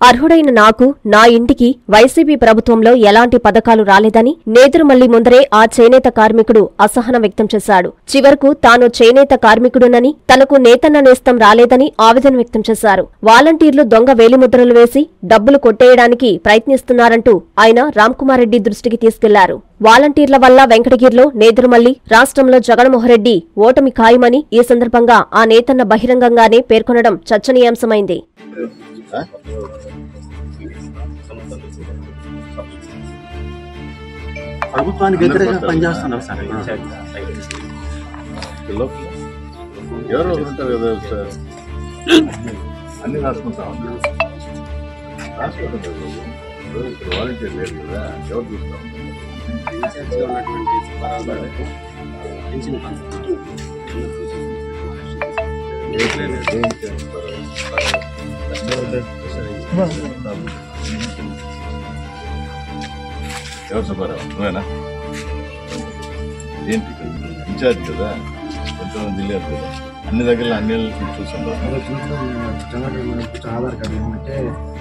అర్హుడైన నాకు నా ఇంటికి వైసీపీ ప్రభుత్వంలో ఎలాంటి పథకాలు రాలేదని నేదురుమల్లి ముందరే ఆ చేనేత కార్మికుడు అసహనం వ్యక్తం చేశాడు చివరకు తాను చేనేత కార్మికుడునని తనకు నేతన్న నేస్తం రాలేదని ఆవేదన వ్యక్తం చేశారు వాలంటీర్లు దొంగ వేలిముద్రలు వేసి డబ్బులు కొట్టేయడానికి ప్రయత్నిస్తున్నారంటూ ఆయన రామ్కుమారెడ్డి దృష్టికి తీసుకెళ్లారు వాలంటీర్ల వల్ల వెంకటగిరిలో నేదురుమల్లి రాష్ట్రంలో జగన్మోహన్ రెడ్డి ఓటమి ఖాయమని ఈ సందర్భంగా ఆ నేతన్న బహిరంగంగానే పేర్కొనడం చర్చనీయాంశమైంది ప్రభుత్వానికి వ్యతిరేకంగా పనిచేస్తున్నారు సార్ పిల్లో ఎవరో ఒకరు ఉంటారు కదా సార్ అన్ని రాసుకుంటాం రాసుకుంటాం కదా బాబు. ఇప్పుడు ఇక్కడ వాలంటీర్ లేరు కదా ఎవరు చూస్తాం ఏం చేస్తారు? ఎవరు సుబ్బారావు నువ్వేనా ఏంటి ఇక్కడ? ఇన్ఛార్జ్ కదా కొంతమంది తెలియదు కదా అన్ని దగ్గర అన్ని చూసాను ఆధార్ కార్డు ఏమంటే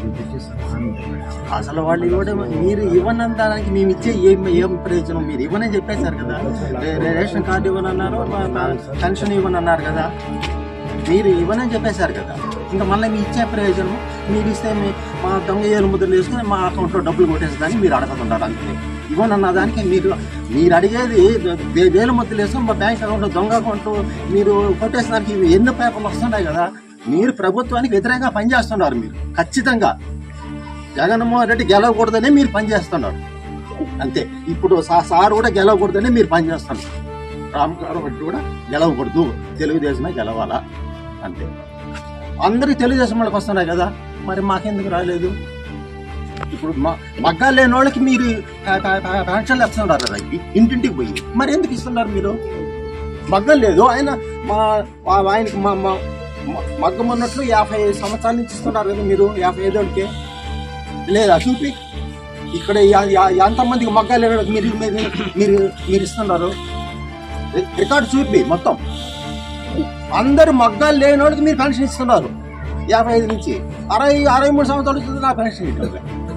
అసలు వాళ్ళు ఇవ్వడం మీరు ఇవ్వనంత దానికి మేము ఇచ్చే ఏం ఏం ప్రయోజనం మీరు ఇవ్వనని చెప్పేశారు కదా రే- రే- రేషన్ కార్డు ఇవ్వనన్నారు మా- మా పెన్షన్ ఇవ్వనన్నారు కదా మీరు ఇవ్వనని చెప్పేశారు కదా ఇంకా మళ్ళీ మీ ఇచ్చే ప్రయోజనం మీరు ఇస్తే మీ మా దొంగ ఏలు ముద్రలు వేసుకుని మా అకౌంట్లో డబ్బులు కొట్టేసేదానికి మీరు అడగతుంటారు అంతే ఇవ్వనన్న దానికి మీరు మీరు అడిగేది వే- వేలు ముద్రలు వేసుకుని మా బ్యాంక్ అకౌంట్లో దొంగ అకౌంట్ మీరు కొట్టేసేదానికి ఇవి ఎన్నో పేపర్లు వస్తున్నాయి కదా మీరు ప్రభుత్వానికి వ్యతిరేకంగా పనిచేస్తున్నారు మీరు ఖచ్చితంగా జగన్మోహన్ రెడ్డి గెలవకూడదనే మీరు పనిచేస్తున్నారు అంతే ఇప్పుడు సా- సార్ కూడా గెలవకూడదనే మీరు పనిచేస్తున్నారు రామకారం రెడ్డి కూడా గెలవకూడదు తెలుగుదేశమే గెలవాలా అంతే అందరికి తెలుగుదేశం వాళ్ళకి వస్తున్నాయి కదా మరి మాకెందుకు రాలేదు ఇప్పుడు మ- మగ్గాలు లేని వాళ్ళకి మీరు ప- ప- ప- పెన్షన్లు ఇస్తున్నారు కదా ఇ- ఇంటింటికి పోయి మరి ఎందుకు ఇస్తున్నారు మీరు మగ్గం లేదు ఆయన మా ఆ- ఆయనకి మా మా- మ- మగ్గం ఉన్నట్లు యాభై ఐదు సంవత్సరాల నుంచి ఇస్తున్నారు కదా మీరు యాభై ఐదోళ్ళకి లేదా చూపి ఇక్కడ యా- యా- ఎంతమందికి మగ్గాలు లేని వాళ్ళకి మీరు మీరు మీరు మీరు ఇస్తున్నారు రి- రికార్డు చూపి మొత్తం అందరు మగ్గాలు లేని వాళ్ళకి మీరు పెన్షన్ ఇస్తున్నారు యాభై ఐదు నుంచి అరవై అరవై మూడు సంవత్సరాలు వచ్చింది నా పెన్షన్ ఇవ్వట్లేదు.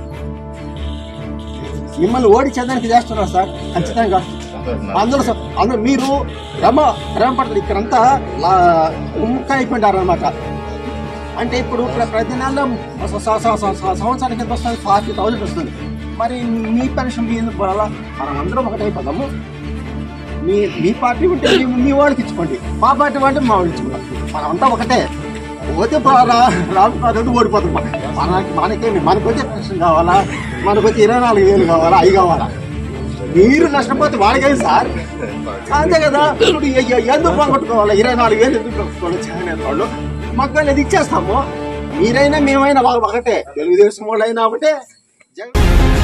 మిమ్మల్ని ఓడించేదానికి చేస్తున్నారు సార్ ఖచ్చితంగా అందరూ స- అందరూ మీరు శ్రమ శ్రమ పడతారు ఇక్కడంతా లా- ముక్క అయిపోయింటారు అనమాట అంటే ఇప్పుడు ప్ర- ప్రతి నెల స- స- స- స- స- సంవత్సరానికి ఎంత వస్తుంది ఫార్టీ థౌసండ్ వస్తుంది మరి మీ పెన్షన్ మీ ఎందుకు పడాలా మనం అందరం ఒకటే అయిపోదాము మీ మీ పార్టీ ఉంటే మీ- మీ వాళ్ళకి ఇచ్చుకోండి మా పార్టీ అంటే మా వాళ్ళు ఇచ్చుకుంటాం మనం అంతా ఒకటే పోతే రాము కాదు ఓడిపోతాం మనకి మనకేమి మనకు వచ్చే పెన్షన్ కావాలా మనకు వచ్చే ఇరవై నాలుగు వేలు కావాలా అవి కావాలా మీరు నష్టపోతే వాళ్ళకేం సార్ అంతే కదా ఇప్పుడు ఎ- ఎ- ఎందుకు పోగొట్టుకోవాలి ఇరవై నాలుగు వేలు ఎందుకు పోగొట్టుకోవాలి చేనేత వాళ్ళు మాకు అది ఇచ్చేస్తాము మీరైనా మేమైనా వాళ్ళ ఒకటే తెలుగుదేశం వాళ్ళు అయినా ఒకటే జగన్